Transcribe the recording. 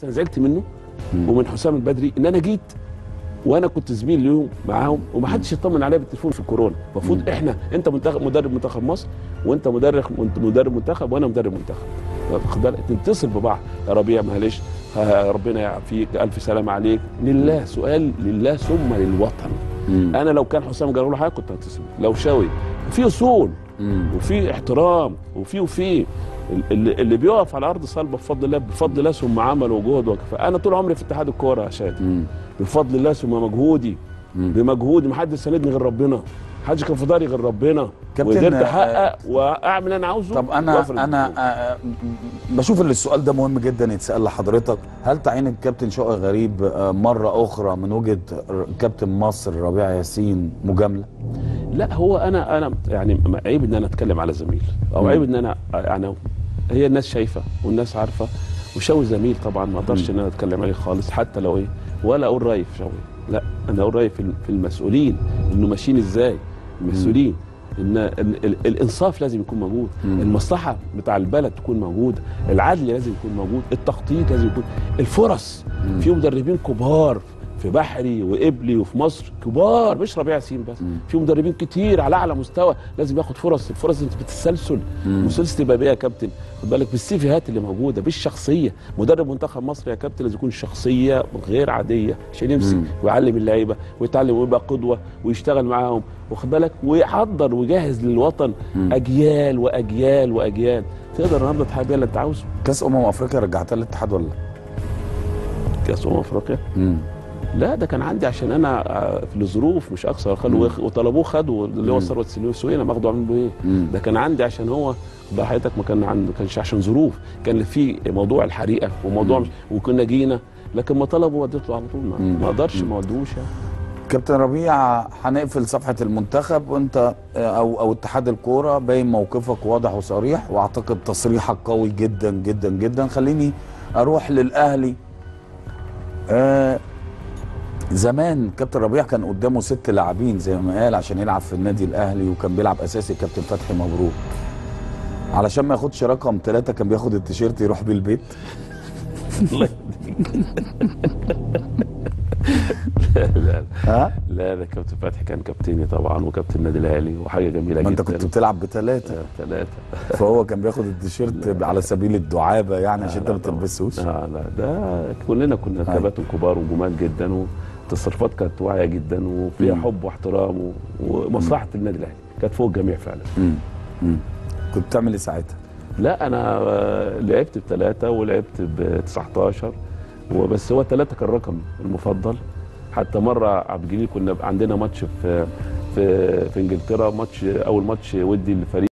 انا زعلت منه ومن حسام البدري ان انا جيت وانا كنت زميل ليهم معاهم ومحدش يطمن عليا بالتليفون في الكورونا المفروض احنا انت منتخب مدرب منتخب مصر وانت مدرب مدرب منتخب وانا مدرب منتخب واخد بالك تتصل ببعض يا ربيع معلش ها- ربنا يعافيك الف سلام عليك لله سؤال لله ثم للوطن مم. انا لو كان حسام جرى له حاجه كنت هتصل لو شوي في اصول مم. وفي احترام وفي وفي اللي, اللي بيقف على ارض صلبه بفضل الله بفضل الله ثم عمل وجهد وكفاءه انا طول عمري في اتحاد الكوره يا شادي مم. بفضل الله ثم مجهودي مم. بمجهودي ما حدش ساندني غير ربنا محدش كان في ظهري غير ربنا كابتن، وقدرت آه، احقق واعمل اللي انا عاوزه طب انا وأفرض انا الدنيا. آه، بشوف ان السؤال ده مهم جدا يتسال لحضرتك هل تعيين الكابتن شوقي غريب آه، مره اخرى من وجهه ر- كابتن مصر ربيع ياسين مجامله لا هو انا انا يعني م- عيب ان انا اتكلم على زميل او مم. عيب ان انا يعني هي الناس شايفه والناس عارفه وشوي زميل طبعا ما اقدرش ان انا اتكلم عليه خالص حتى لو ايه ولا اقول رايي في شوي لا انا اقول رايي في ال- في المسؤولين انه ماشيين ازاي المسؤولين ان ال- ال- الانصاف لازم يكون موجود مم. المصلحه بتاع البلد تكون موجوده العدل لازم يكون موجود التخطيط لازم يكون الفرص مم. في مدربين كبار في بحري وقبلي وفي مصر كبار مش ربيع ياسين بس مم. في مدربين كتير على اعلى مستوى لازم ياخد فرص الفرص انت بالتسلسل مم. مسلسل تبقى بيه يا كابتن خد بالك بالسيفيهات اللي موجوده بالشخصيه مدرب منتخب مصر يا كابتن لازم يكون شخصيه غير عاديه عشان يمسك مم. ويعلم اللعيبه ويتعلم ويبقى قدوه ويشتغل معاهم واخد بالك ويحضر ويجهز للوطن مم. اجيال واجيال واجيال تقدر النهارده تحقق بيها اللي انت عاوزه كاس امم افريقيا رجعتها للاتحاد ولا لا؟ كاس امم افريقيا مم. لا ده كان عندي عشان انا آه، في الظروف مش اكثر خلوا وطلبوه خدوا اللي هو مم. ثروت سوينا ماخده عامل له ايه مم. ده كان عندي عشان هو بقى حياتك ما كان عنده كانش عشان ظروف كان في موضوع الحريقه وموضوع مم. مش وكنا جينا لكن ما طلبوا وديت له على طول ما, مم. ما اقدرش مم. ما ودوش يعني كابتن ربيع هنقفل صفحه المنتخب وانت آه، او او اتحاد الكوره باين موقفك واضح وصريح واعتقد تصريحك قوي جدا جدا جدا خليني اروح للاهلي آه زمان كابتن ربيع كان قدامه ست لاعبين زي ما قال عشان يلعب في النادي الاهلي وكان بيلعب اساسي كابتن فتحي مبروك علشان ما ياخدش رقم ثلاثة كان بياخد التيشيرت يروح بيه البيت لا لا ها لا ده كابتن فتحي كان كابتني طبعا وكابتن النادي الاهلي وحاجه جميله ما جدا انت كنت بتلعب بثلاثة ثلاثه فهو كان بياخد التيشيرت على سبيل الدعابة يعني عشان انت ما تلبسوش لا لا ده كلنا كنا كباتن كبار وجمال جدا والتصرفات كانت واعيه جدا وفيها مم. حب واحترام و- ومصلحه النادي الاهلي كانت فوق الجميع فعلا مم. مم. كنت بتعمل ايه ساعتها؟ لا انا آه، لعبت بثلاثه ولعبت ب 19 وبس هو ثلاثه كان رقمي المفضل حتى مره عبد الجليل كنا عندنا ماتش في في في انجلترا ماتش اول ماتش ودي للفريق